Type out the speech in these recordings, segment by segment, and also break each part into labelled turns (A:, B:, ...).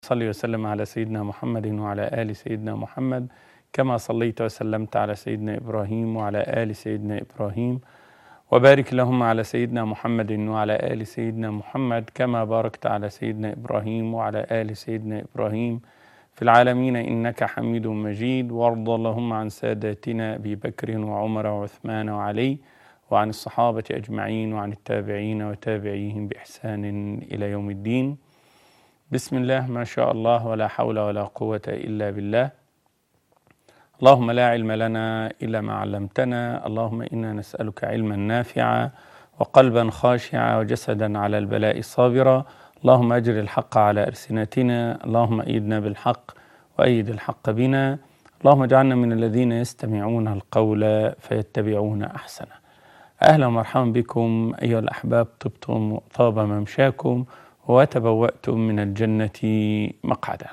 A: صلي وسلم على سيدنا محمد وعلى آل سيدنا محمد كما صليت وسلمت على سيدنا إبراهيم وعلى آل سيدنا إبراهيم وبارك اللهم على سيدنا محمد وعلى آل سيدنا محمد كما باركت على سيدنا إبراهيم وعلى آل سيدنا إبراهيم في العالمين إنك حميد مجيد وارض اللهم عن ساداتنا أبي بكر وعمر وعثمان وعلي وعن الصحابة أجمعين وعن التابعين وتابعيهم بإحسان إلى يوم الدين بسم الله ما شاء الله ولا حول ولا قوة إلا بالله اللهم لا علم لنا إلا ما علمتنا اللهم إنا نسألك علما نافعا وقلبا خاشعا وجسدا على البلاء صابرا اللهم أجر الحق على ألسنتنا اللهم أيدنا بالحق وأيد الحق بنا اللهم اجعلنا من الذين يستمعون القول فيتبعون أحسنه أهلا ومرحبا بكم أيها الأحباب طبتم وطاب ممشاكم وتبوأتم من الجنة مقعدا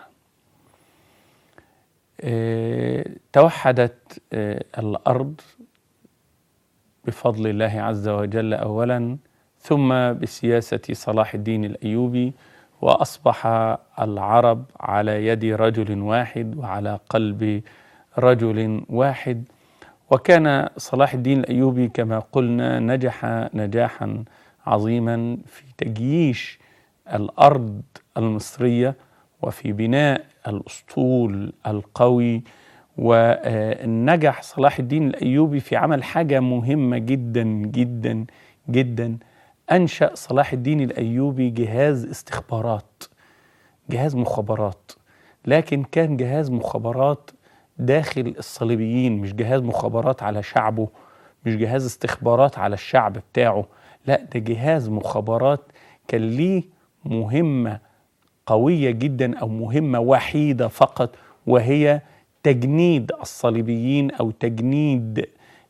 A: اه توحدت اه الأرض بفضل الله عز وجل أولا ثم بسياسة صلاح الدين الأيوبي وأصبح العرب على يد رجل واحد وعلى قلب رجل واحد وكان صلاح الدين الأيوبي كما قلنا نجح نجاحا عظيما في تجييش الأرض المصرية وفي بناء الأسطول القوي ونجح صلاح الدين الأيوبي في عمل حاجة مهمة جدا جدا جدا أنشأ صلاح الدين الأيوبي جهاز استخبارات جهاز مخابرات لكن كان جهاز مخابرات داخل الصليبيين مش جهاز مخابرات على شعبه مش جهاز استخبارات على الشعب بتاعه لا ده جهاز مخابرات كان ليه مهمة قوية جدا أو مهمة وحيدة فقط وهي تجنيد الصليبيين أو تجنيد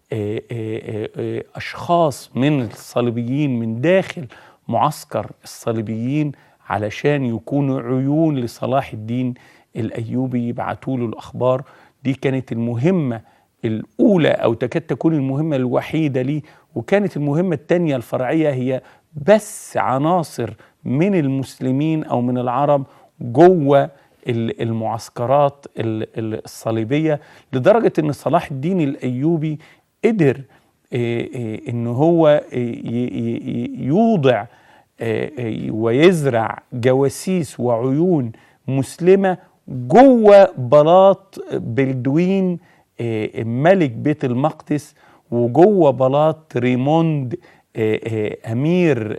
A: أشخاص من الصليبيين من داخل معسكر الصليبيين علشان يكونوا عيون لصلاح الدين الأيوبي يبعتوا له الأخبار دي كانت المهمة الأولى أو تكاد تكون المهمة الوحيدة ليه وكانت المهمة الثانية الفرعية هي بس عناصر من المسلمين أو من العرب جوه المعسكرات الصليبية لدرجة أن صلاح الدين الأيوبي قدر أن هو يوضع ويزرع جواسيس وعيون مسلمة جوه بلاط بلدوين ملك بيت المقدس وجوه بلاط ريموند امير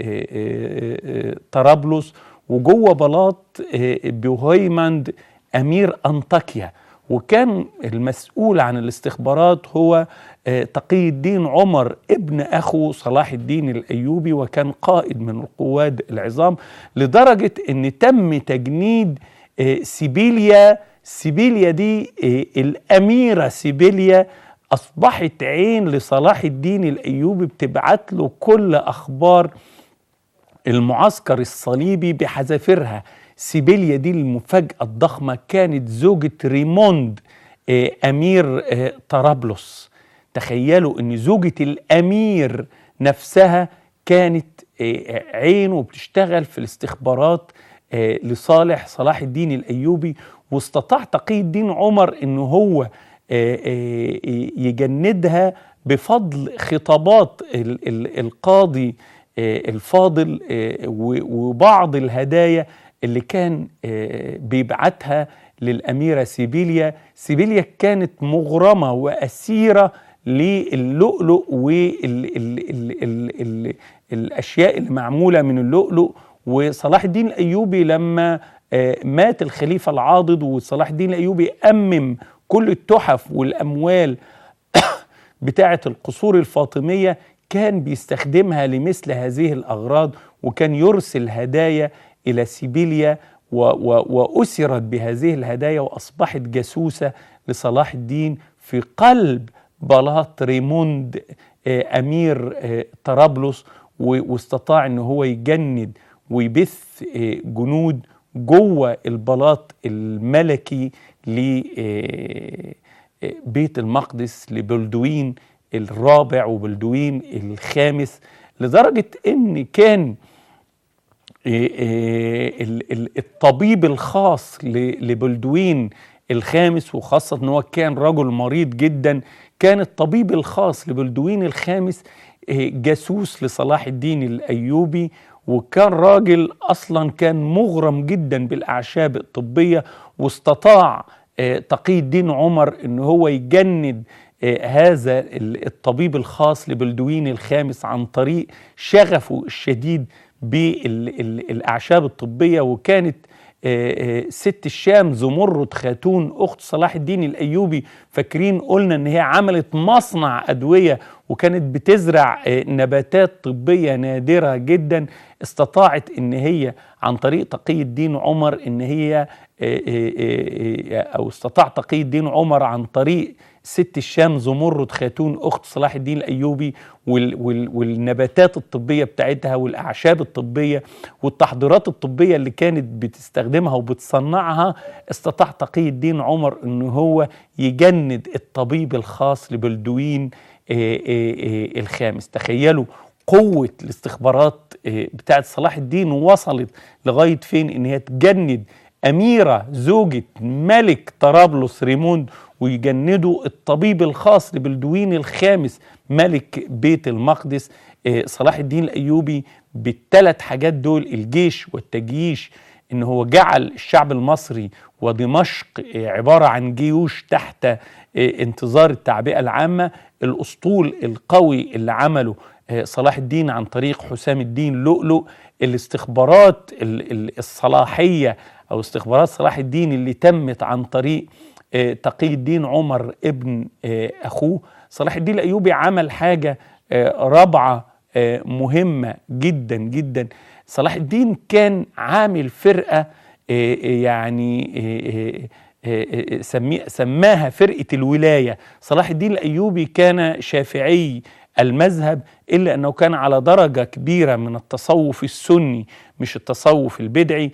A: طرابلس وجوه بلاط بوهيماند امير انطاكيا وكان المسؤول عن الاستخبارات هو تقي الدين عمر ابن اخو صلاح الدين الايوبي وكان قائد من القواد العظام لدرجه ان تم تجنيد سيبيليا سيبيليا دي الاميره سيبيليا اصبحت عين لصلاح الدين الايوبي بتبعت له كل اخبار المعسكر الصليبي بحذافيرها سيبيليا دي المفاجاه الضخمه كانت زوجة ريموند امير طرابلس تخيلوا ان زوجة الامير نفسها كانت عين وبتشتغل في الاستخبارات لصالح صلاح الدين الايوبي واستطاع تقي الدين عمر ان هو يجندها بفضل خطابات القاضي الفاضل وبعض الهدايا اللي كان بيبعتها للأميرة سيبيليا سيبيليا كانت مغرمة وأسيرة للؤلؤ والأشياء اللي معمولة من اللؤلؤ وصلاح الدين الأيوبي لما مات الخليفة العاضد وصلاح الدين الأيوبي أمم كل التحف والأموال بتاعة القصور الفاطمية كان بيستخدمها لمثل هذه الأغراض وكان يرسل هدايا إلى سيبيليا و و وأسرت بهذه الهدايا وأصبحت جاسوسة لصلاح الدين في قلب بلاط ريموند أمير طرابلس واستطاع أنه هو يجند ويبث جنود جوه البلاط الملكي لبيت المقدس لبلدوين الرابع وبلدوين الخامس لدرجة ان كان الطبيب الخاص لبلدوين الخامس وخاصة ان هو كان رجل مريض جدا كان الطبيب الخاص لبلدوين الخامس جاسوس لصلاح الدين الايوبي وكان راجل اصلا كان مغرم جدا بالاعشاب الطبيه واستطاع تقي الدين عمر ان هو يجند هذا الطبيب الخاص لبلدوين الخامس عن طريق شغفه الشديد بالاعشاب الطبيه وكانت ست الشام زمرد خاتون اخت صلاح الدين الايوبي فاكرين قلنا ان هي عملت مصنع ادويه وكانت بتزرع نباتات طبيه نادره جدا استطاعت ان هي عن طريق تقي الدين عمر ان هي او استطاع تقي الدين عمر عن طريق ست الشام زمرد خاتون اخت صلاح الدين الايوبي وال وال والنباتات الطبيه بتاعتها والاعشاب الطبيه والتحضيرات الطبيه اللي كانت بتستخدمها وبتصنعها استطاع تقي الدين عمر ان هو يجند الطبيب الخاص لبلدوين الخامس تخيلوا قوة الاستخبارات بتاعت صلاح الدين وصلت لغاية فين ان هي تجند أميرة زوجة ملك طرابلس ريموند ويجندوا الطبيب الخاص لبلدوين الخامس ملك بيت المقدس صلاح الدين الأيوبي بالثلاث حاجات دول الجيش والتجييش ان هو جعل الشعب المصري ودمشق عبارة عن جيوش تحت انتظار التعبئة العامة الأسطول القوي اللي عمله صلاح الدين عن طريق حسام الدين لؤلؤ الاستخبارات الصلاحية أو استخبارات صلاح الدين اللي تمت عن طريق تقي الدين عمر ابن أخوه صلاح الدين الأيوبي عمل حاجة رابعة مهمة جدا جدا صلاح الدين كان عامل فرقة يعني سماها فرقة الولاية صلاح الدين الأيوبي كان شافعي المذهب إلا أنه كان على درجة كبيرة من التصوف السني مش التصوف البدعي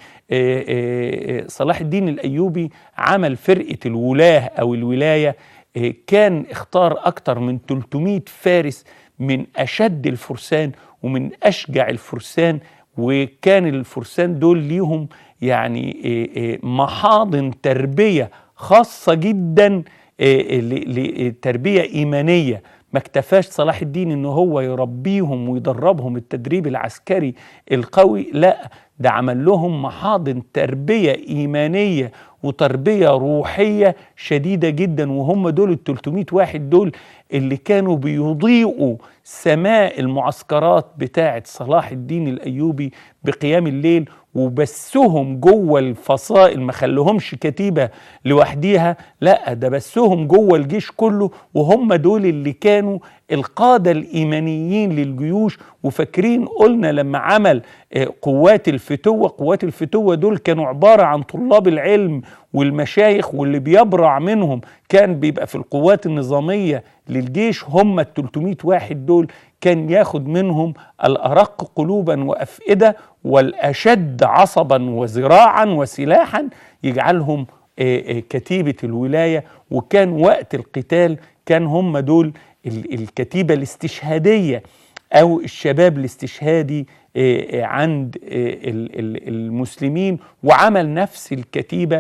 A: صلاح الدين الأيوبي عمل فرقة الولاة أو الولاية كان اختار أكثر من 300 فارس من أشد الفرسان ومن أشجع الفرسان وكان الفرسان دول ليهم يعني محاضن تربية خاصة جدا لتربية إيمانية ما اكتفاش صلاح الدين ان هو يربيهم ويدربهم التدريب العسكري القوي لا ده عمل لهم محاضن تربية إيمانية وتربية روحية شديدة جدا وهم دول ال 300 واحد دول اللي كانوا بيضيئوا سماء المعسكرات بتاعة صلاح الدين الأيوبي بقيام الليل وبسهم جوه الفصائل ما خلوهمش كتيبة لوحديها لا ده بسهم جوه الجيش كله وهم دول اللي كانوا القادة الإيمانيين للجيوش وفاكرين قلنا لما عمل قوات الفتوة قوات الفتوة دول كانوا عبارة عن طلاب العلم والمشايخ واللي بيبرع منهم كان بيبقى في القوات النظامية للجيش هم ال 300 واحد دول كان ياخد منهم الأرق قلوبا وأفئدة والأشد عصبا وذراعا وسلاحا يجعلهم كتيبة الولاية وكان وقت القتال كان هم دول الكتيبة الاستشهادية أو الشباب الاستشهادي عند المسلمين وعمل نفس الكتيبة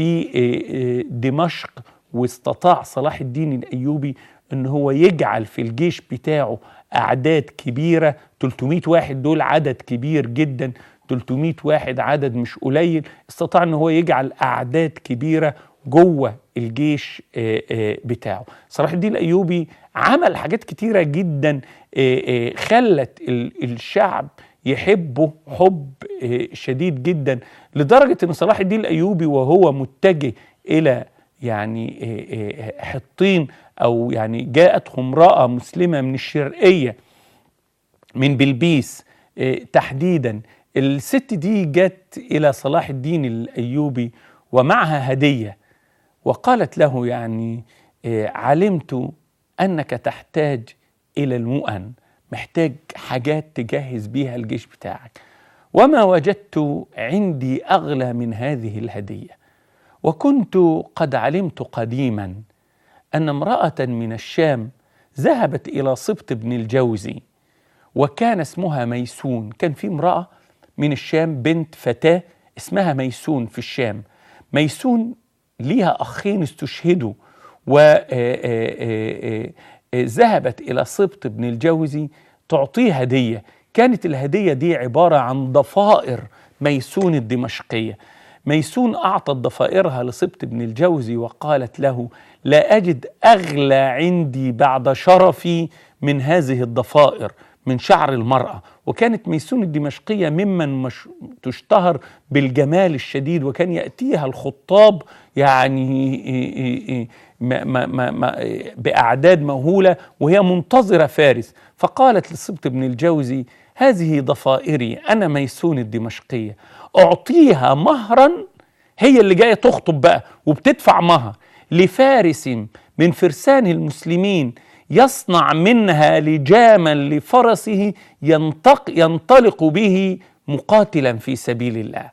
A: في دمشق واستطاع صلاح الدين الأيوبي أن هو يجعل في الجيش بتاعه أعداد كبيرة 300 واحد دول عدد كبير جدا 300 واحد عدد مش قليل استطاع ان هو يجعل اعداد كبيره جوه الجيش بتاعه صلاح الدين الايوبي عمل حاجات كتيره جدا خلت الشعب يحبه حب شديد جدا لدرجه ان صلاح الدين الايوبي وهو متجه الى يعني حطين او يعني جاءته امراه مسلمه من الشرقيه من بلبيس تحديدا الست دي جت الى صلاح الدين الايوبي ومعها هديه وقالت له يعني علمت انك تحتاج الى المؤن محتاج حاجات تجهز بيها الجيش بتاعك وما وجدت عندي اغلى من هذه الهديه وكنت قد علمت قديما ان امراه من الشام ذهبت الى سبط بن الجوزي وكان اسمها ميسون كان في امراه من الشام بنت فتاة اسمها ميسون في الشام ميسون ليها أخين استشهدوا وذهبت إلى سبط بن الجوزي تعطيه هدية كانت الهدية دي عبارة عن ضفائر ميسون الدمشقية ميسون أعطت ضفائرها لسبط بن الجوزي وقالت له لا أجد أغلى عندي بعد شرفي من هذه الضفائر من شعر المرأة وكانت ميسون الدمشقية ممن مش تشتهر بالجمال الشديد وكان يأتيها الخطاب يعني ما ما ما بأعداد مهولة وهي منتظرة فارس فقالت للسبط بن الجوزي هذه ضفائري أنا ميسون الدمشقية أعطيها مهرا هي اللي جاية تخطب بقى وبتدفع مهر لفارس من فرسان المسلمين يصنع منها لجاما لفرسه ينطق ينطلق به مقاتلا في سبيل الله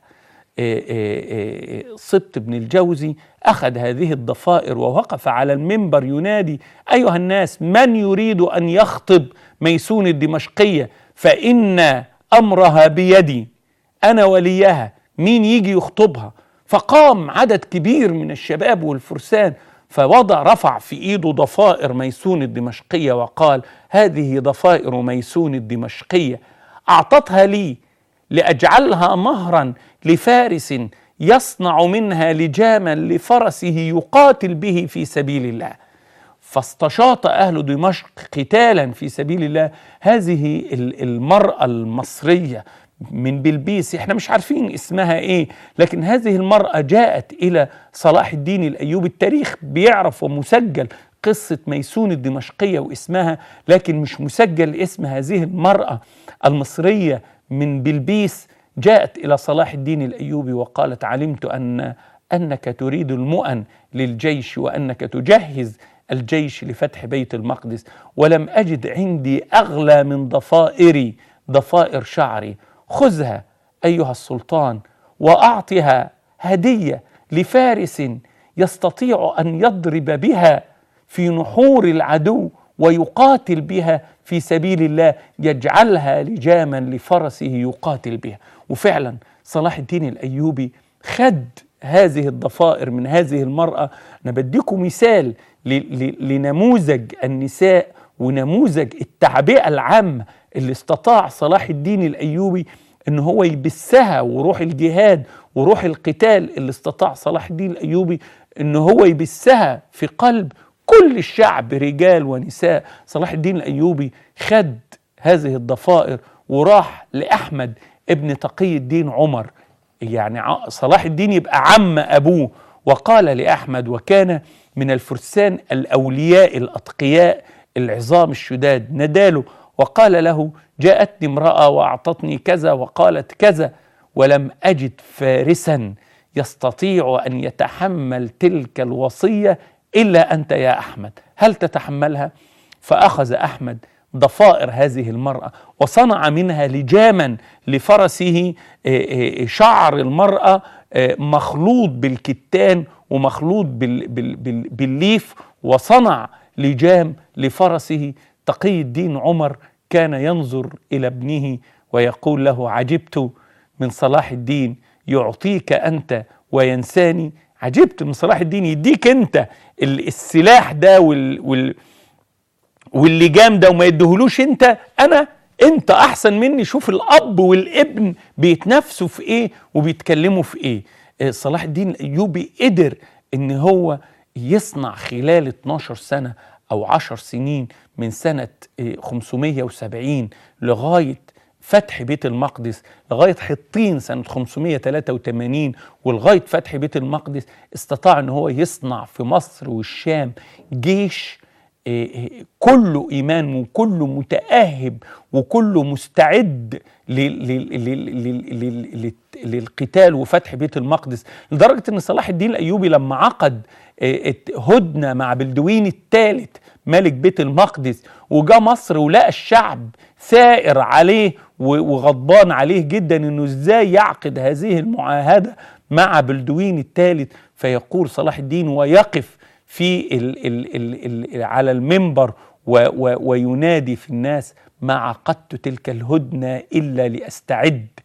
A: صبت بن الجوزي أخذ هذه الضفائر ووقف على المنبر ينادي أيها الناس من يريد أن يخطب ميسون الدمشقية فإن أمرها بيدي أنا وليها مين يجي يخطبها فقام عدد كبير من الشباب والفرسان فوضع رفع في ايده ضفائر ميسون الدمشقيه وقال هذه ضفائر ميسون الدمشقيه اعطتها لي لاجعلها مهرا لفارس يصنع منها لجاما لفرسه يقاتل به في سبيل الله فاستشاط اهل دمشق قتالا في سبيل الله هذه المراه المصريه من بلبيس احنا مش عارفين اسمها ايه لكن هذه المرأة جاءت إلى صلاح الدين الأيوبي التاريخ بيعرف ومسجل قصة ميسون الدمشقية واسمها لكن مش مسجل اسم هذه المرأة المصرية من بلبيس جاءت إلى صلاح الدين الأيوبي وقالت علمت أن أنك تريد المؤن للجيش وأنك تجهز الجيش لفتح بيت المقدس ولم أجد عندي أغلى من ضفائري ضفائر شعري خذها ايها السلطان واعطها هديه لفارس يستطيع ان يضرب بها في نحور العدو ويقاتل بها في سبيل الله يجعلها لجاما لفرسه يقاتل بها وفعلا صلاح الدين الايوبي خد هذه الضفائر من هذه المراه انا بديكم مثال لنموذج النساء ونموذج التعبئه العامه اللي استطاع صلاح الدين الايوبي ان هو يبثها وروح الجهاد وروح القتال اللي استطاع صلاح الدين الايوبي ان هو يبثها في قلب كل الشعب رجال ونساء صلاح الدين الايوبي خد هذه الضفائر وراح لاحمد ابن تقي الدين عمر يعني صلاح الدين يبقى عم ابوه وقال لاحمد وكان من الفرسان الاولياء الاتقياء العظام الشداد نداله وقال له جاءتني امرأة وأعطتني كذا وقالت كذا ولم أجد فارسا يستطيع أن يتحمل تلك الوصية إلا أنت يا أحمد هل تتحملها؟ فأخذ أحمد ضفائر هذه المرأة وصنع منها لجاما لفرسه شعر المرأة مخلوط بالكتان ومخلوط بالليف وصنع لجام لفرسه تقي الدين عمر كان ينظر الى ابنه ويقول له عجبت من صلاح الدين يعطيك انت وينساني عجبت من صلاح الدين يديك انت السلاح ده وال, وال واللجام ده وما يديهولوش انت انا انت احسن مني شوف الاب والابن بيتنافسوا في ايه وبيتكلموا في ايه صلاح الدين الايوبي قدر ان هو يصنع خلال 12 سنه او 10 سنين من سنة 570 لغاية فتح بيت المقدس لغاية حطين سنة 583 ولغاية فتح بيت المقدس استطاع ان هو يصنع في مصر والشام جيش كله ايمان وكله متاهب وكله مستعد للقتال وفتح بيت المقدس لدرجه ان صلاح الدين الايوبي لما عقد هدنه مع بلدوين الثالث ملك بيت المقدس وجا مصر ولقى الشعب ثائر عليه وغضبان عليه جدا انه ازاي يعقد هذه المعاهده مع بلدوين الثالث فيقول صلاح الدين ويقف في ال ال ال ال على المنبر و و وينادي في الناس ما عقدت تلك الهدنه الا لاستعد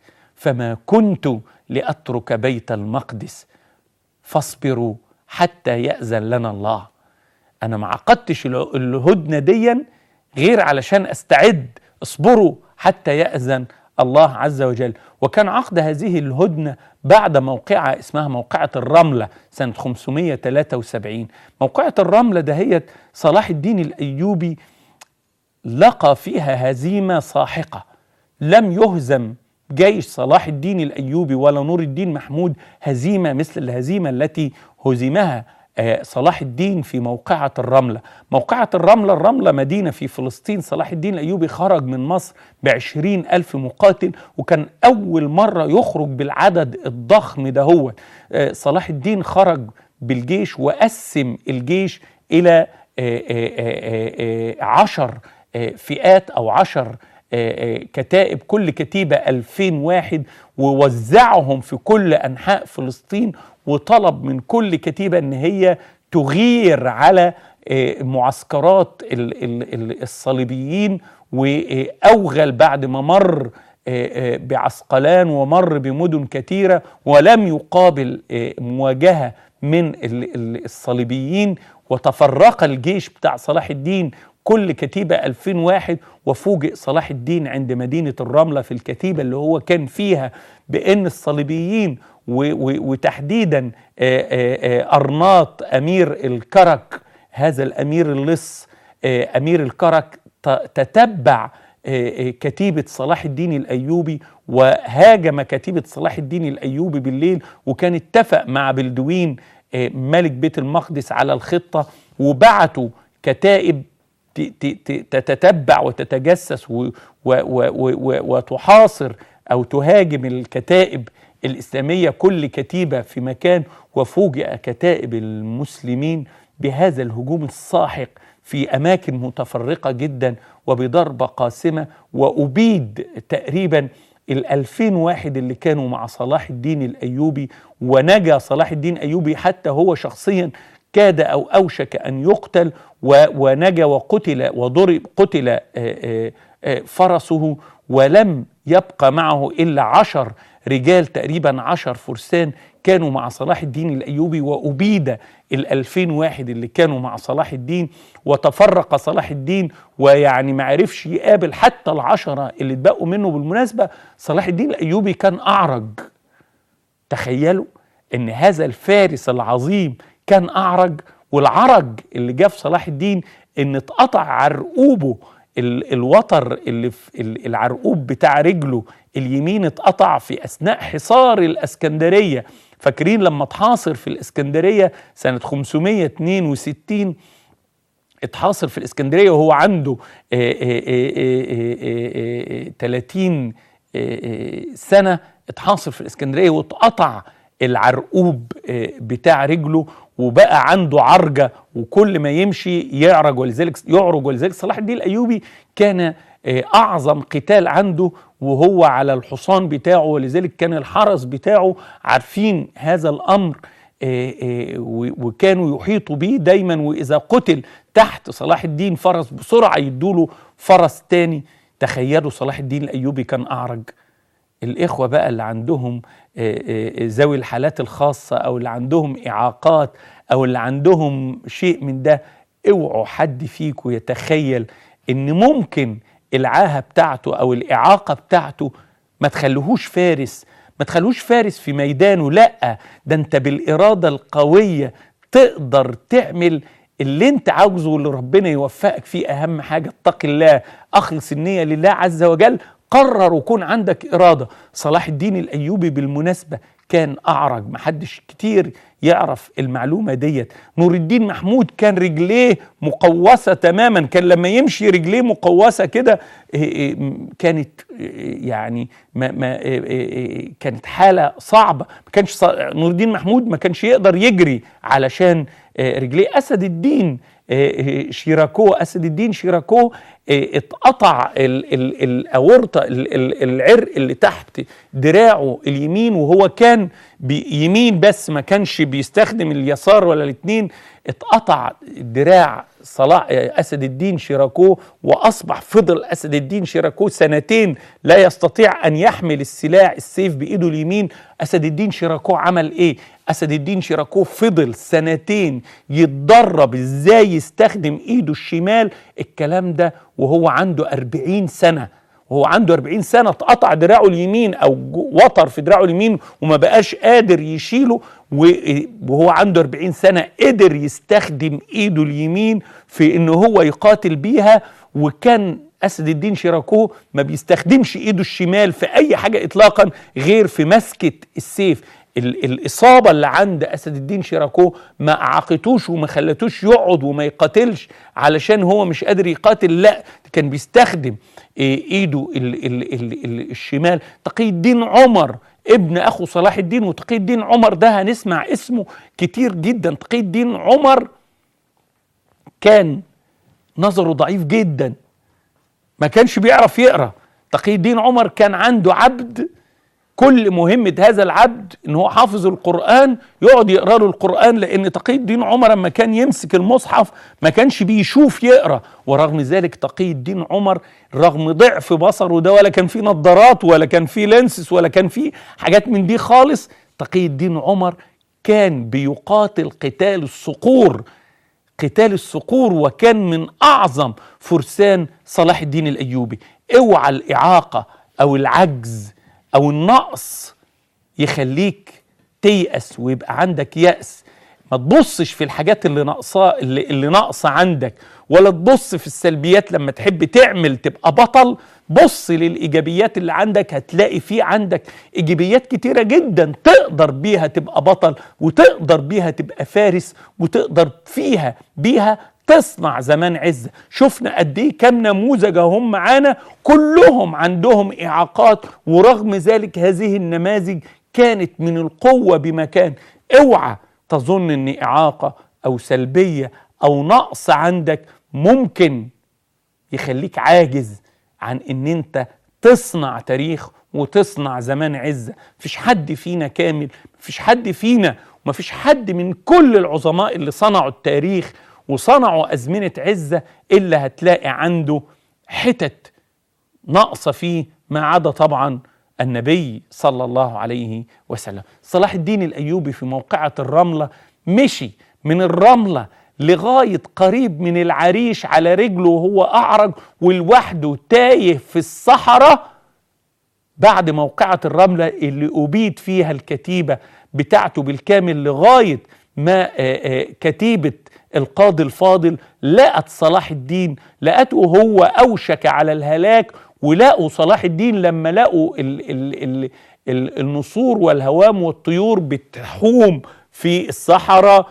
A: فما كنت لاترك بيت المقدس فاصبروا حتى ياذن لنا الله انا ما عقدتش الهدنه ديا غير علشان استعد اصبروا حتى ياذن الله عز وجل وكان عقد هذه الهدنه بعد موقعة اسمها موقعة الرملة سنة 573 موقعة الرملة دهيت صلاح الدين الأيوبي لقى فيها هزيمة ساحقة لم يهزم جيش صلاح الدين الأيوبي ولا نور الدين محمود هزيمة مثل الهزيمة التي هزمها آه، صلاح الدين في موقعة الرملة موقعة الرملة الرملة مدينة في فلسطين صلاح الدين الأيوبي خرج من مصر بعشرين ألف مقاتل وكان أول مرة يخرج بالعدد الضخم ده هو آه، صلاح الدين خرج بالجيش وقسم الجيش إلى آه، عشر فئات أو عشر كتائب كل كتيبة ألفين واحد ووزعهم في كل أنحاء فلسطين وطلب من كل كتيبة ان هي تغير على آه، معسكرات الصليبيين واوغل بعد ما مر آه، آه، بعسقلان ومر بمدن كثيره ولم يقابل مواجهه من الصليبيين وتفرق الجيش بتاع صلاح الدين كل كتيبة ألفين واحد وفوجئ صلاح الدين عند مدينة الرملة في الكتيبة اللي هو كان فيها بأن الصليبيين وتحديدا أرناط أمير الكرك هذا الأمير اللص أمير الكرك تتبع كتيبة صلاح الدين الأيوبي وهاجم كتيبة صلاح الدين الأيوبي بالليل وكان اتفق مع بلدوين ملك بيت المقدس على الخطة وبعتوا كتائب تتتبع وتتجسس وتحاصر او تهاجم الكتائب الاسلاميه كل كتيبه في مكان وفوجئ كتائب المسلمين بهذا الهجوم الساحق في اماكن متفرقه جدا وبضربه قاسمه وابيد تقريبا الألفين واحد اللي كانوا مع صلاح الدين الأيوبي ونجا صلاح الدين أيوبي حتى هو شخصيا كاد أو أوشك أن يقتل ونجا وقتل وضرب قتل آه، آه، آه، فرسه ولم يبقى معه إلا عشر رجال تقريبا عشر فرسان كانوا مع صلاح الدين الأيوبي وأبيد الألفين واحد اللي كانوا مع صلاح الدين وتفرق صلاح الدين ويعني ما عرفش يقابل حتى العشرة اللي اتبقوا منه بالمناسبة صلاح الدين الأيوبي كان أعرج تخيلوا ان هذا الفارس العظيم كان أعرج والعرج اللي جه في صلاح الدين ان اتقطع عرقوبه الوتر اللي في العرقوب بتاع رجله اليمين اتقطع في اثناء حصار الاسكندريه فاكرين لما اتحاصر في الاسكندريه سنه 562 اتحاصر في الاسكندريه وهو عنده 30 سنه اتحاصر في الاسكندريه واتقطع العرقوب بتاع رجله وبقى عنده عرجة وكل ما يمشي يعرج ولذلك يعرج ولذلك صلاح الدين الأيوبي كان آه، أعظم قتال عنده وهو على الحصان بتاعه ولذلك كان الحرس بتاعه عارفين هذا الأمر آه، آه، وكانوا يحيطوا به دايما وإذا قتل تحت صلاح الدين فرس بسرعة يدوله فرس تاني تخيلوا صلاح الدين الأيوبي كان أعرج الإخوة بقى اللي عندهم ذوي الحالات الخاصة أو اللي عندهم إعاقات أو اللي عندهم شيء من ده اوعوا حد فيكم يتخيل إن ممكن العاهة بتاعته أو الإعاقة بتاعته ما تخليهوش فارس ما تخلوش فارس في ميدانه لا ده انت بالإرادة القوية تقدر تعمل اللي انت عاوزه واللي ربنا يوفقك فيه اهم حاجه اتق الله اخلص النيه لله عز وجل قرر وكون عندك إرادة صلاح الدين الأيوبي بالمناسبة كان أعرج محدش كتير يعرف المعلومة ديت نور الدين محمود كان رجليه مقوسة تماما كان لما يمشي رجليه مقوسة كده إيه، إيه، كانت إيه، يعني ما ما كانت حالة صعبة ما كانش نور الدين محمود ما كانش يقدر يجري علشان رجليه أسد الدين شيراكو أسد الدين شيراكو إيه، اتقطع ال- ال- الاورطه ال- ال- العرق اللي تحت دراعه اليمين وهو كان بي- يمين بس ما كانش بيستخدم اليسار ولا الاثنين اتقطع دراع صلاح اسد الدين شيراكو واصبح فضل اسد الدين شيراكو سنتين لا يستطيع ان يحمل السلاح السيف بايده اليمين اسد الدين شيراكو عمل ايه اسد الدين شيراكو فضل سنتين يتدرب ازاي يستخدم ايده الشمال الكلام ده وهو عنده 40 سنه وهو عنده 40 سنه اتقطع دراعه اليمين او جو- وتر في دراعه اليمين وما بقاش قادر يشيله و- وهو عنده 40 سنه قدر يستخدم ايده اليمين في ان هو يقاتل بيها وكان اسد الدين شيراكو ما بيستخدمش ايده الشمال في اي حاجه اطلاقا غير في مسكه السيف ال- الاصابه اللي عند اسد الدين شيراكو ما اعاقتوش وما خلتوش يقعد وما يقاتلش علشان هو مش قادر يقاتل لا كان بيستخدم إيه، ايده ال ال ال ال الشمال تقي الدين عمر ابن اخو صلاح الدين وتقي الدين عمر ده هنسمع اسمه كتير جدا تقي الدين عمر كان نظره ضعيف جدا ما كانش بيعرف يقرا تقي الدين عمر كان عنده عبد كل مهمة هذا العبد ان هو حافظ القرآن يقعد يقرا له القرآن لان تقي الدين عمر لما كان يمسك المصحف ما كانش بيشوف يقرا ورغم ذلك تقي الدين عمر رغم ضعف بصره ده ولا كان فيه نظارات ولا كان فيه لينسز ولا كان فيه حاجات من دي خالص تقي الدين عمر كان بيقاتل قتال الصقور قتال الصقور وكان من اعظم فرسان صلاح الدين الايوبي اوعى الاعاقه او العجز او النقص يخليك تيأس ويبقى عندك يأس ما تبصش في الحاجات اللي ناقصه اللي, اللي ناقصه عندك ولا تبص في السلبيات لما تحب تعمل تبقى بطل بص للايجابيات اللي عندك هتلاقي في عندك ايجابيات كتيره جدا تقدر بيها تبقى بطل وتقدر بيها تبقى فارس وتقدر فيها بيها تصنع زمان عزه شفنا قد ايه كام نموذج هم معانا كلهم عندهم اعاقات ورغم ذلك هذه النماذج كانت من القوه بمكان اوعى تظن ان اعاقه او سلبيه او نقص عندك ممكن يخليك عاجز عن ان انت تصنع تاريخ وتصنع زمان عزة مفيش حد فينا كامل مفيش حد فينا ومفيش حد من كل العظماء اللي صنعوا التاريخ وصنعوا أزمنة عزة إلا هتلاقي عنده حتت ناقصة فيه ما عدا طبعا النبي صلى الله عليه وسلم صلاح الدين الأيوبي في موقعة الرملة مشي من الرملة لغاية قريب من العريش على رجله وهو أعرج ولوحده تايه في الصحراء بعد موقعة الرملة اللي أبيد فيها الكتيبة بتاعته بالكامل لغاية ما كتيبة القاضي الفاضل لقت صلاح الدين لقته هو أوشك على الهلاك ولقوا صلاح الدين لما لقوا ال ال ال ال النسور والهوام والطيور بتحوم في الصحراء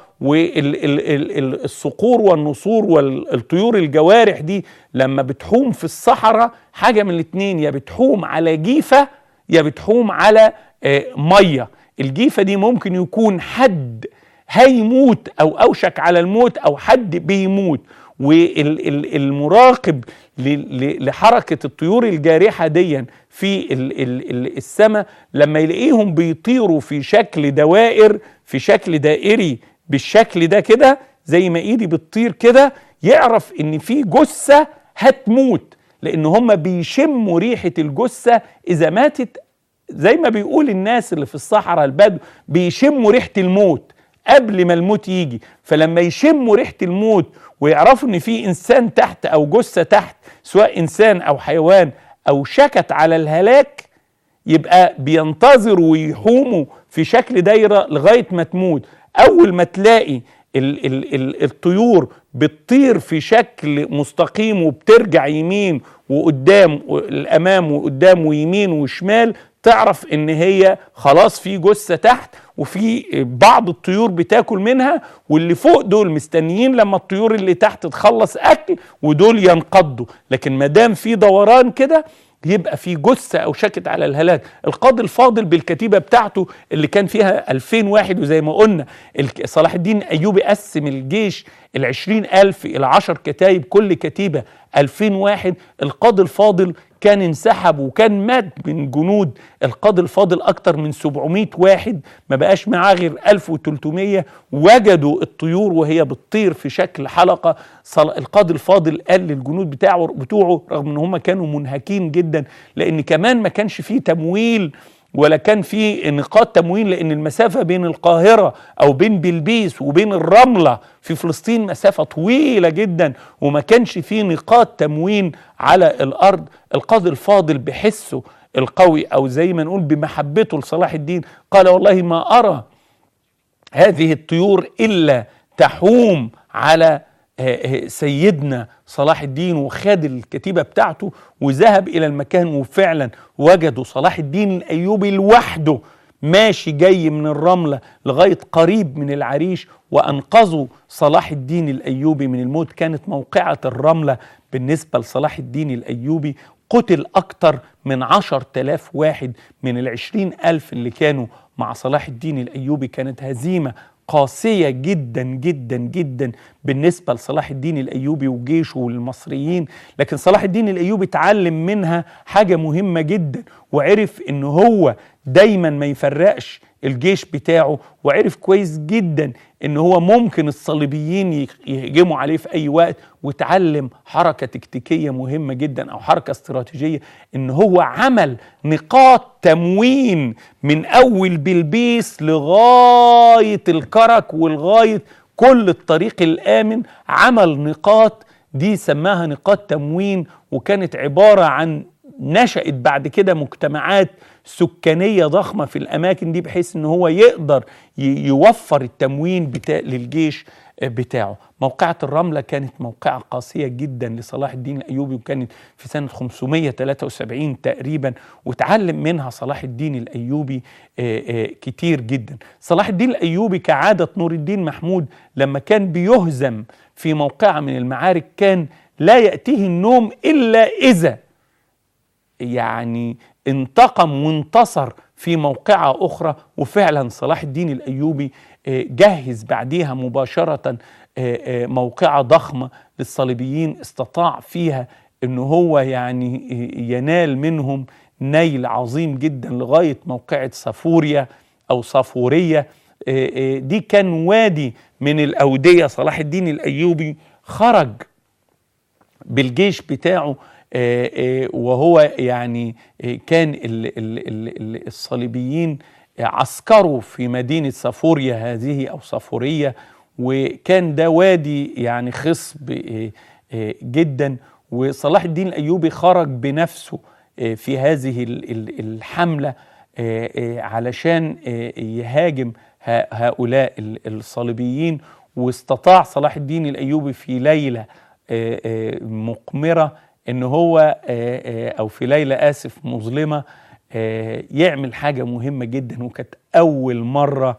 A: والصقور والنسور والطيور الجوارح دي لما بتحوم في الصحراء حاجة من الاتنين يا بتحوم على جيفة يا بتحوم على مية الجيفة دي ممكن يكون حد هيموت أو أوشك على الموت أو حد بيموت والمراقب لحركة الطيور الجارحة ديا في السماء لما يلاقيهم بيطيروا في شكل دوائر في شكل دائري بالشكل ده كده زي ما ايدي بتطير كده يعرف ان في جثة هتموت لان هم بيشموا ريحة الجثة اذا ماتت زي ما بيقول الناس اللي في الصحراء البدو بيشموا ريحة الموت قبل ما الموت يجي فلما يشموا ريحة الموت ويعرفوا ان في انسان تحت او جثة تحت سواء انسان او حيوان او شكت على الهلاك يبقى بينتظروا ويحوموا في شكل دايرة لغاية ما تموت اول ما تلاقي ال ال ال الطيور بتطير في شكل مستقيم وبترجع يمين وقدام الامام وقدام ويمين وشمال تعرف ان هي خلاص في جثه تحت وفي بعض الطيور بتاكل منها واللي فوق دول مستنيين لما الطيور اللي تحت تخلص اكل ودول ينقضوا لكن ما دام في دوران كده يبقى في جثة أوشكت على الهلاك القاضي الفاضل بالكتيبة بتاعته اللي كان فيها 2000 واحد وزي ما قلنا صلاح الدين أيوبي قسم الجيش العشرين ألف إلى عشر كتايب كل كتيبة ألفين واحد القاضي الفاضل كان انسحب وكان مات من جنود القاضي الفاضل أكتر من 700 واحد ما بقاش معاه غير 1300 وجدوا الطيور وهي بتطير في شكل حلقة القاضي الفاضل قال للجنود بتاعه بتوعه رغم ان هم كانوا منهكين جدا لان كمان ما كانش فيه تمويل ولا كان في نقاط تموين لان المسافه بين القاهره او بين بلبيس وبين الرمله في فلسطين مسافه طويله جدا وما كانش في نقاط تموين على الارض القاضي الفاضل بحسه القوي او زي ما نقول بمحبته لصلاح الدين قال والله ما ارى هذه الطيور الا تحوم على سيدنا صلاح الدين وخد الكتيبة بتاعته وذهب إلى المكان وفعلا وجدوا صلاح الدين الأيوبي لوحده ماشي جاي من الرملة لغاية قريب من العريش وأنقذوا صلاح الدين الأيوبي من الموت كانت موقعة الرملة بالنسبة لصلاح الدين الأيوبي قتل أكتر من عشر تلاف واحد من العشرين ألف اللي كانوا مع صلاح الدين الأيوبي كانت هزيمة قاسية جدا جدا جدا بالنسبة لصلاح الدين الأيوبي وجيشه والمصريين لكن صلاح الدين الأيوبي اتعلم منها حاجة مهمة جدا وعرف ان هو دايما ما يفرقش الجيش بتاعه وعرف كويس جدا ان هو ممكن الصليبيين يهجموا عليه في اي وقت وتعلم حركه تكتيكيه مهمه جدا او حركه استراتيجيه ان هو عمل نقاط تموين من اول بلبيس لغايه الكرك ولغايه كل الطريق الامن عمل نقاط دي سماها نقاط تموين وكانت عباره عن نشأت بعد كده مجتمعات سكانية ضخمة في الأماكن دي بحيث أن هو يقدر يوفر التموين بتاع للجيش بتاعه موقعة الرملة كانت موقعة قاسية جدا لصلاح الدين الأيوبي وكانت في سنة 573 تقريبا وتعلم منها صلاح الدين الأيوبي كتير جدا صلاح الدين الأيوبي كعادة نور الدين محمود لما كان بيهزم في موقعة من المعارك كان لا يأتيه النوم إلا إذا يعني انتقم وانتصر في موقعة أخرى وفعلا صلاح الدين الأيوبي جهز بعديها مباشرة موقعة ضخمة للصليبيين استطاع فيها أن هو يعني ينال منهم نيل عظيم جدا لغاية موقعة صفوريا أو صفورية دي كان وادي من الأودية صلاح الدين الأيوبي خرج بالجيش بتاعه وهو يعني كان الصليبيين عسكروا في مدينة صفوريا هذه أو صفورية وكان ده وادي يعني خصب جدا وصلاح الدين الأيوبي خرج بنفسه في هذه الحملة علشان يهاجم هؤلاء الصليبيين واستطاع صلاح الدين الأيوبي في ليلة مقمرة ان هو او في ليله اسف مظلمه يعمل حاجه مهمه جدا وكانت اول مره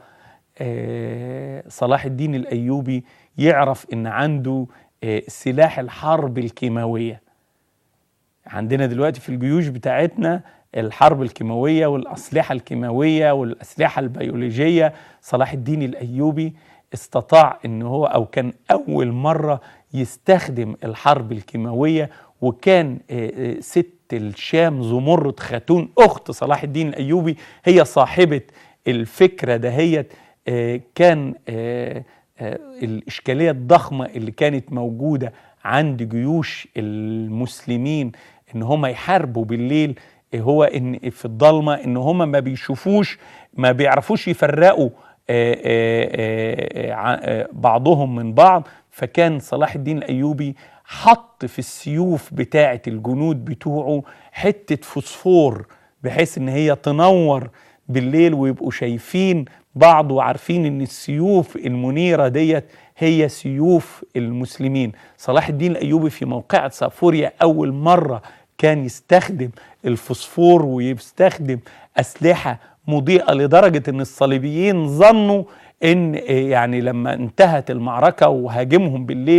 A: صلاح الدين الايوبي يعرف ان عنده سلاح الحرب الكيماويه عندنا دلوقتي في الجيوش بتاعتنا الحرب الكيماويه والاسلحه الكيماويه والاسلحه البيولوجيه صلاح الدين الايوبي استطاع ان هو او كان اول مره يستخدم الحرب الكيماويه وكان ست الشام زمرد خاتون اخت صلاح الدين الايوبي هي صاحبه الفكره دهيت كان الاشكاليه الضخمه اللي كانت موجوده عند جيوش المسلمين ان هم يحاربوا بالليل هو ان في الضلمه ان هم ما بيشوفوش ما بيعرفوش يفرقوا بعضهم من بعض فكان صلاح الدين الايوبي حط في السيوف بتاعه الجنود بتوعه حته فوسفور بحيث ان هي تنور بالليل ويبقوا شايفين بعض وعارفين ان السيوف المنيره ديت هي سيوف المسلمين صلاح الدين الايوبي في موقعة صافوريا اول مره كان يستخدم الفوسفور ويستخدم اسلحه مضيئه لدرجه ان الصليبيين ظنوا ان يعني لما انتهت المعركه وهاجمهم بالليل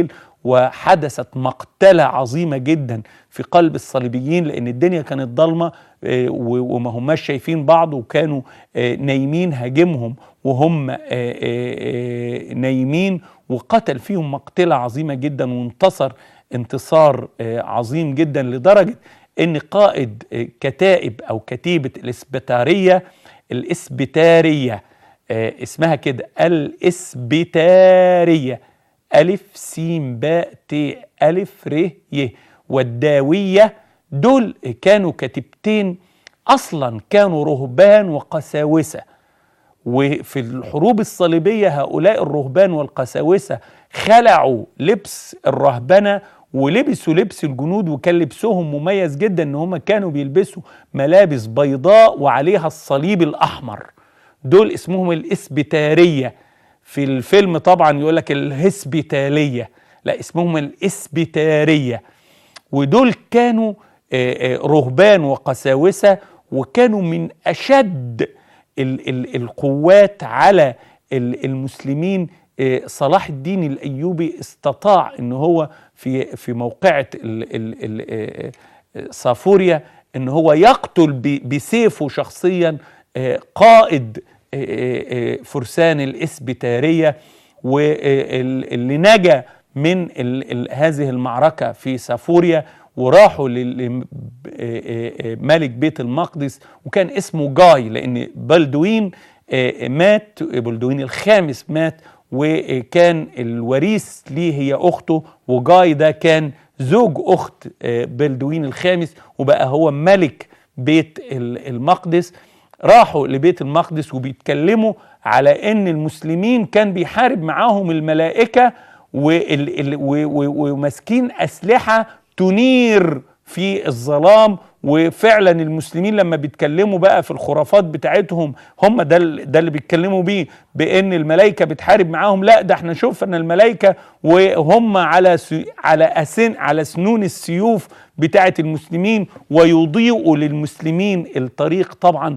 A: وحدثت مقتلة عظيمة جدا في قلب الصليبيين لأن الدنيا كانت ضلمة آه، و- وما هماش شايفين بعض وكانوا آه، نايمين هاجمهم وهم آه، آه، آه، نايمين وقتل فيهم مقتلة عظيمة جدا وانتصر انتصار آه، عظيم جدا لدرجة ان قائد آه، كتائب او كتيبة الاسبتارية الاسبتارية آه، اسمها كده الاسبتارية ألف سين باء ت ألف ر ي والداوية دول كانوا كتيبتين أصلا كانوا رهبان وقساوسة وفي الحروب الصليبية هؤلاء الرهبان والقساوسة خلعوا لبس الرهبنة ولبسوا لبس الجنود وكان لبسهم مميز جدا ان هم كانوا بيلبسوا ملابس بيضاء وعليها الصليب الاحمر دول اسمهم الاسبتارية في الفيلم طبعا يقول لك الهسبيتالية لا اسمهم الاسبتارية ودول كانوا آه، آه، رهبان وقساوسة وكانوا من أشد ال- ال- القوات على ال- المسلمين آه، صلاح الدين الأيوبي استطاع أن هو في في موقعة ال- ال- ال- آه، آه، صافوريا أن هو يقتل ب- بسيفه شخصيا آه، قائد آه، آه، آه، فرسان الإسبتارية واللي نجا من ال ال هذه المعركة في سافوريا وراحوا لملك بيت المقدس وكان اسمه جاي لأن بلدوين آه، مات بلدوين الخامس مات وكان الوريث ليه هي أخته وجاي ده كان زوج أخت آه، بلدوين الخامس وبقى هو ملك بيت ال- المقدس راحوا لبيت المقدس وبيتكلموا على ان المسلمين كان بيحارب معاهم الملائكه وال- ال- و- و- وماسكين اسلحه تنير في الظلام وفعلا المسلمين لما بيتكلموا بقى في الخرافات بتاعتهم هم ده ال- ده اللي بيتكلموا بيه بان الملائكه بتحارب معاهم لا ده احنا شفنا الملائكه وهم على سي- على أسن على سنون السيوف بتاعت المسلمين ويضيئوا للمسلمين الطريق طبعا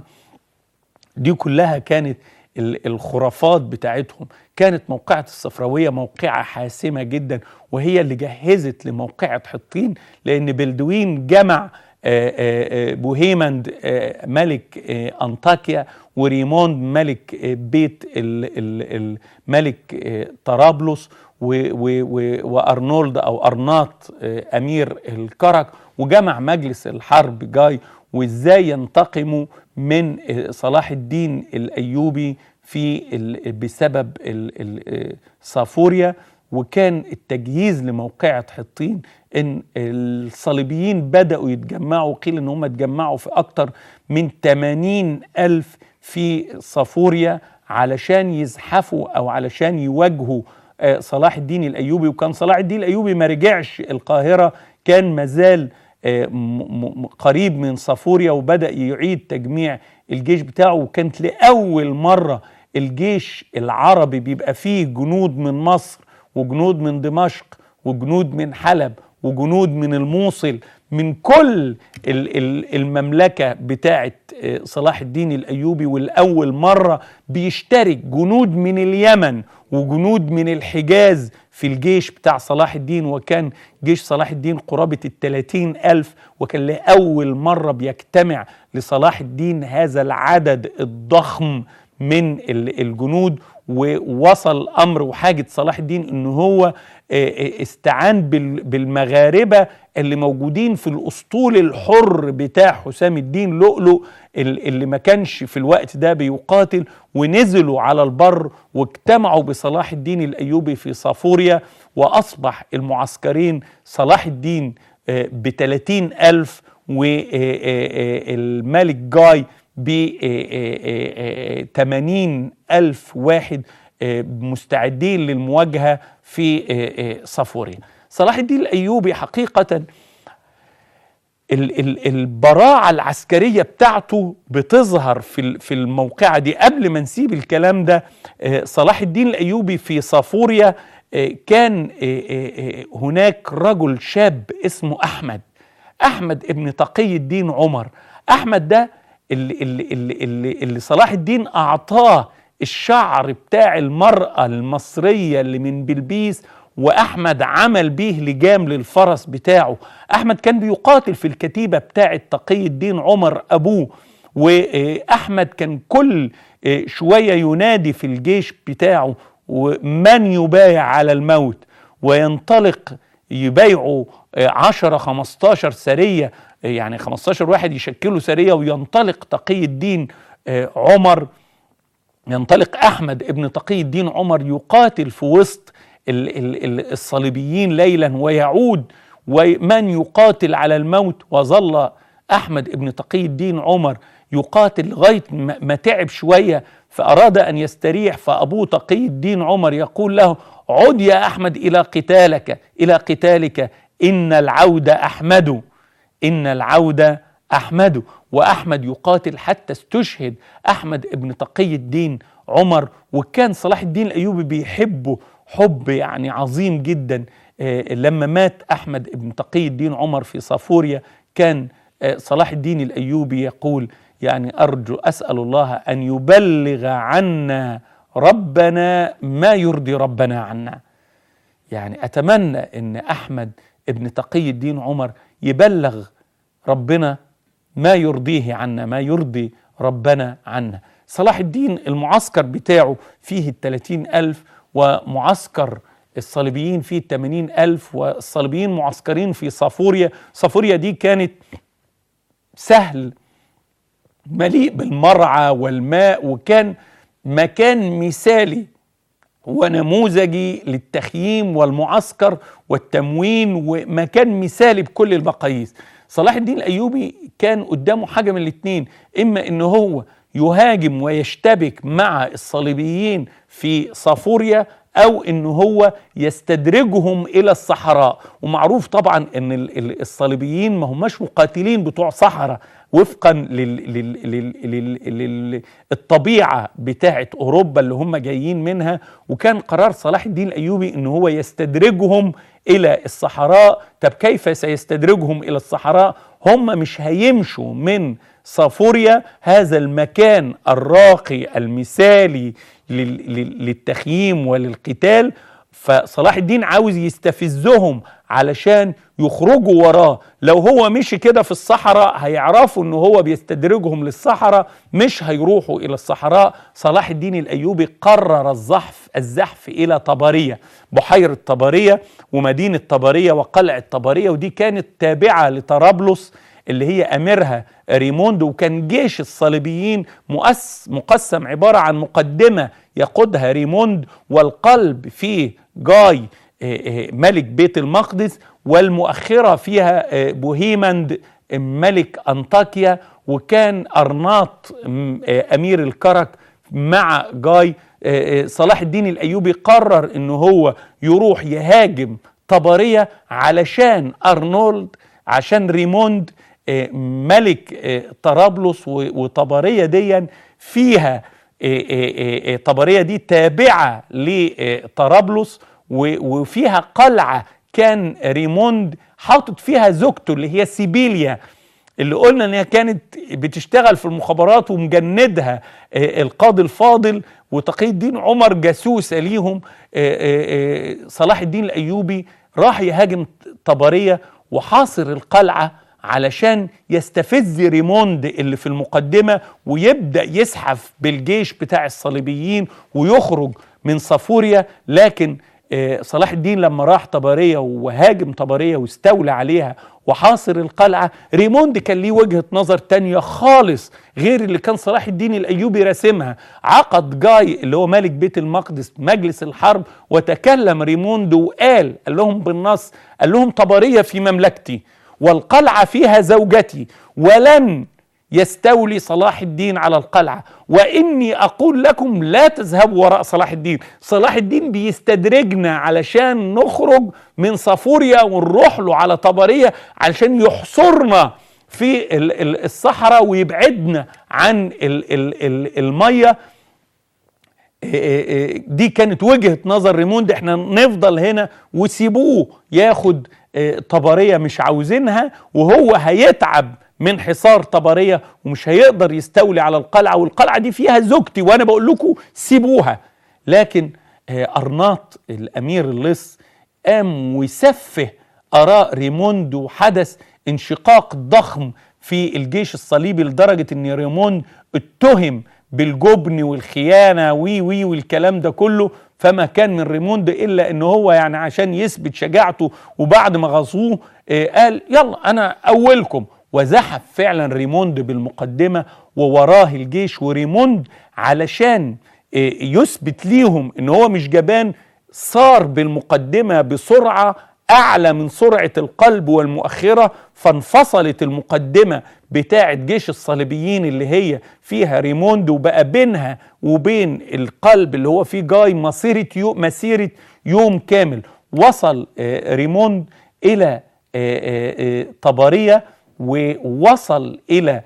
A: دي كلها كانت ال- الخرافات بتاعتهم كانت موقعة الصفراوية موقعة حاسمة جدا وهي اللي جهزت لموقعة حطين لأن بلدوين جمع آه، آه، آه، بوهيمند آه، ملك آه، أنطاكيا وريموند ملك آه، بيت ال- ال- الملك آه، طرابلس و- و- و- وأرنولد أو أرناط آه، أمير الكرك وجمع مجلس الحرب جاي وازاي ينتقموا من آه، صلاح الدين الايوبي في ال- بسبب ال- ال- آه، صافوريا وكان التجهيز لموقعة حطين ان الصليبيين بدأوا يتجمعوا قيل ان هم اتجمعوا في اكتر من 80 الف في صافوريا علشان يزحفوا او علشان يواجهوا آه، صلاح الدين الايوبي وكان صلاح الدين الايوبي ما رجعش القاهرة كان مازال آه، م- م- قريب من صافوريا وبدأ يعيد تجميع الجيش بتاعه وكانت لأول مرة الجيش العربي بيبقى فيه جنود من مصر وجنود من دمشق وجنود من حلب وجنود من الموصل من كل ال- ال- المملكة بتاعة آه، صلاح الدين الأيوبي والأول مرة بيشترك جنود من اليمن وجنود من الحجاز في الجيش بتاع صلاح الدين وكان جيش صلاح الدين قرابة الثلاثين ألف وكان لأول مرة بيجتمع لصلاح الدين هذا العدد الضخم من ال- الجنود ووصل امر وحاجه صلاح الدين ان هو آه، آه، استعان بال- بالمغاربه اللي موجودين في الاسطول الحر بتاع حسام الدين لؤلؤ ال- اللي ما كانش في الوقت ده بيقاتل ونزلوا على البر واجتمعوا بصلاح الدين الايوبي في صافوريا واصبح المعسكرين صلاح الدين ب 30 ألف والملك جاي ب 80 ألف واحد آه، مستعدين للمواجهة في آه، آه، صافوريا صلاح الدين الأيوبي حقيقة ال- ال- البراعة العسكرية بتاعته بتظهر في ال- في الموقعة دي قبل ما نسيب الكلام ده آه، صلاح الدين الأيوبي في صافوريا آه، كان آه، آه، آه، هناك رجل شاب اسمه أحمد أحمد ابن تقي الدين عمر أحمد ده اللي, اللي, اللي, اللي, اللي صلاح الدين أعطاه الشعر بتاع المرأة المصرية اللي من بلبيس واحمد عمل بيه لجام للفرس بتاعه احمد كان بيقاتل في الكتيبه بتاعه تقي الدين عمر ابوه واحمد كان كل شويه ينادي في الجيش بتاعه ومن يبايع على الموت وينطلق يبايعوا 10 15 سريه يعني 15 واحد يشكلوا سريه وينطلق تقي الدين عمر ينطلق احمد ابن تقي الدين عمر يقاتل في وسط الصليبيين ليلا ويعود ومن يقاتل على الموت وظل احمد ابن تقي الدين عمر يقاتل لغايه ما تعب شويه فاراد ان يستريح فابوه تقي الدين عمر يقول له عد يا احمد الى قتالك الى قتالك ان العود احمد ان العود احمد واحمد يقاتل حتى استشهد احمد ابن تقي الدين عمر وكان صلاح الدين الايوبي بيحبه حب يعني عظيم جدا لما مات احمد ابن تقي الدين عمر في صافوريا كان صلاح الدين الايوبي يقول يعني ارجو اسال الله ان يبلغ عنا ربنا ما يرضي ربنا عنا يعني اتمنى ان احمد ابن تقي الدين عمر يبلغ ربنا ما يرضيه عنا ما يرضي ربنا عنا صلاح الدين المعسكر بتاعه فيه الثلاثين ألف ومعسكر الصليبيين فيه الثمانين ألف والصليبيين معسكرين في صافوريا صافوريا دي كانت سهل مليء بالمرعى والماء وكان مكان مثالي ونموذجي للتخييم والمعسكر والتموين ومكان مثالي بكل المقاييس صلاح الدين الايوبي كان قدامه حاجه من الاثنين اما ان هو يهاجم ويشتبك مع الصليبيين في صافوريا او ان هو يستدرجهم الى الصحراء ومعروف طبعا ان الصليبيين ما هماش مقاتلين بتوع صحراء وفقا للطبيعه بتاعه اوروبا اللي هم جايين منها وكان قرار صلاح الدين الايوبي ان هو يستدرجهم الى الصحراء طب كيف سيستدرجهم الى الصحراء هم مش هيمشوا من صافوريا هذا المكان الراقي المثالي للتخييم وللقتال فصلاح الدين عاوز يستفزهم علشان يخرجوا وراه لو هو مشي كده في الصحراء هيعرفوا ان هو بيستدرجهم للصحراء مش هيروحوا الى الصحراء صلاح الدين الايوبي قرر الزحف الزحف الى طبريه بحيره طبريه ومدينه طبريه وقلعه طبريه ودي كانت تابعه لطرابلس اللي هي اميرها ريموند وكان جيش الصليبيين مؤس مقسم عباره عن مقدمه يقودها ريموند والقلب فيه جاي ملك بيت المقدس والمؤخره فيها بوهيمند ملك انطاكيا وكان ارناط امير الكرك مع جاي صلاح الدين الايوبي قرر ان هو يروح يهاجم طبريه علشان ارنولد عشان ريموند ملك طرابلس وطبريه دي فيها طبريه دي تابعه لطرابلس وفيها قلعه كان ريموند حاطط فيها زوجته اللي هي سيبيليا اللي قلنا ان هي كانت بتشتغل في المخابرات ومجندها القاضي الفاضل وتقي الدين عمر جاسوسه ليهم صلاح الدين الايوبي راح يهاجم طبريه وحاصر القلعه علشان يستفز ريموند اللي في المقدمه ويبدا يزحف بالجيش بتاع الصليبيين ويخرج من صافوريا لكن صلاح الدين لما راح طبريه وهاجم طبريه واستولى عليها وحاصر القلعه ريموند كان ليه وجهه نظر تانية خالص غير اللي كان صلاح الدين الايوبي راسمها عقد جاي اللي هو ملك بيت المقدس مجلس الحرب وتكلم ريموند وقال قال لهم بالنص قال لهم طبريه في مملكتي والقلعه فيها زوجتي ولن يستولي صلاح الدين على القلعه واني اقول لكم لا تذهبوا وراء صلاح الدين صلاح الدين بيستدرجنا علشان نخرج من صافوريا ونروح له على طبريه علشان يحصرنا في الصحراء ويبعدنا عن الميه دي كانت وجهه نظر ريموند احنا نفضل هنا وسيبوه ياخد طبريه مش عاوزينها وهو هيتعب من حصار طبريه ومش هيقدر يستولي على القلعه والقلعه دي فيها زوجتي وانا بقول لكم سيبوها لكن ارناط الامير اللص قام وسفه اراء ريموند وحدث انشقاق ضخم في الجيش الصليبي لدرجه ان ريموند اتهم بالجبن والخيانه وي وي والكلام ده كله فما كان من ريموند الا ان هو يعني عشان يثبت شجاعته وبعد ما غزوه آه، قال يلا انا اولكم وزحف فعلا ريموند بالمقدمه ووراه الجيش وريموند علشان آه، يثبت ليهم ان هو مش جبان صار بالمقدمه بسرعه اعلى من سرعه القلب والمؤخره فانفصلت المقدمه بتاعه جيش الصليبيين اللي هي فيها ريموند وبقى بينها وبين القلب اللي هو فيه جاي مسيره يوم مسيره يوم كامل وصل آه، ريموند الى آه، آه، طبريه ووصل الى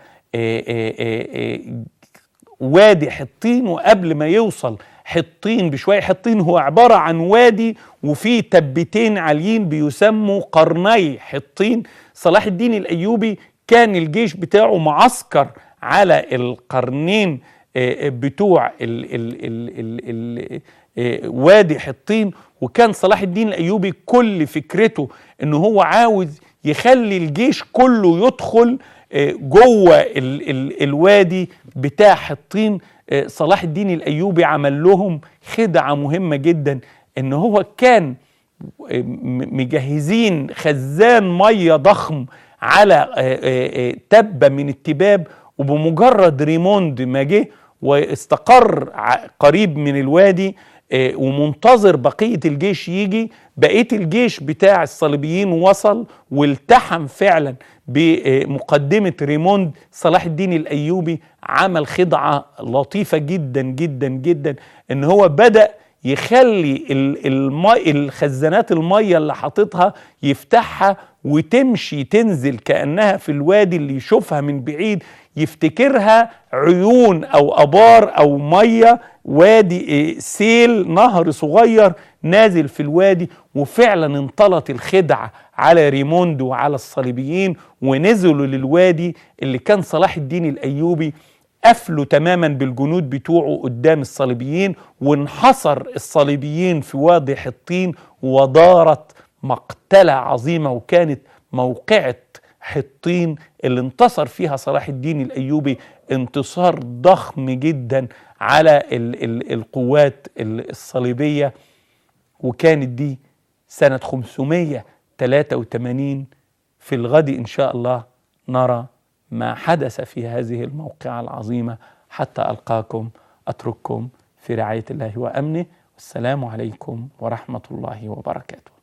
A: وادي حطين وقبل ما يوصل حطين بشوية حطين هو عبارة عن وادي وفيه تبتين عاليين بيسموا قرني حطين صلاح الدين الأيوبي كان الجيش بتاعه معسكر على القرنين آه، بتوع ال ال ال ال ال وادي حطين وكان صلاح الدين الأيوبي كل فكرته إن هو عاوز يخلي الجيش كله يدخل آه، جوه ال ال الوادي بتاع حطين آه، صلاح الدين الايوبي عمل لهم خدعه مهمه جدا ان هو كان آه، مجهزين خزان ميه ضخم على تبه من التباب وبمجرد ريموند ما جه واستقر قريب من الوادي ومنتظر بقيه الجيش يجي بقيه الجيش بتاع الصليبيين وصل والتحم فعلا بمقدمة ريموند صلاح الدين الأيوبي عمل خدعة لطيفة جدا جدا جدا إن هو بدأ يخلي المي الخزانات المية اللي حاططها يفتحها وتمشي تنزل كأنها في الوادي اللي يشوفها من بعيد يفتكرها عيون أو أبار أو مية وادي سيل نهر صغير نازل في الوادي وفعلا انطلت الخدعة على ريموند وعلى الصليبيين ونزلوا للوادي اللي كان صلاح الدين الأيوبي قفلوا تماما بالجنود بتوعه قدام الصليبيين وانحصر الصليبيين في وادي حطين ودارت مقتلة عظيمة وكانت موقعة حطين اللي انتصر فيها صلاح الدين الأيوبي انتصار ضخم جدا على ال ال القوات الصليبية وكانت دي سنة 583 في الغد إن شاء الله نرى ما حدث في هذه الموقعة العظيمة حتى ألقاكم أترككم في رعاية الله وأمنه والسلام عليكم ورحمة الله وبركاته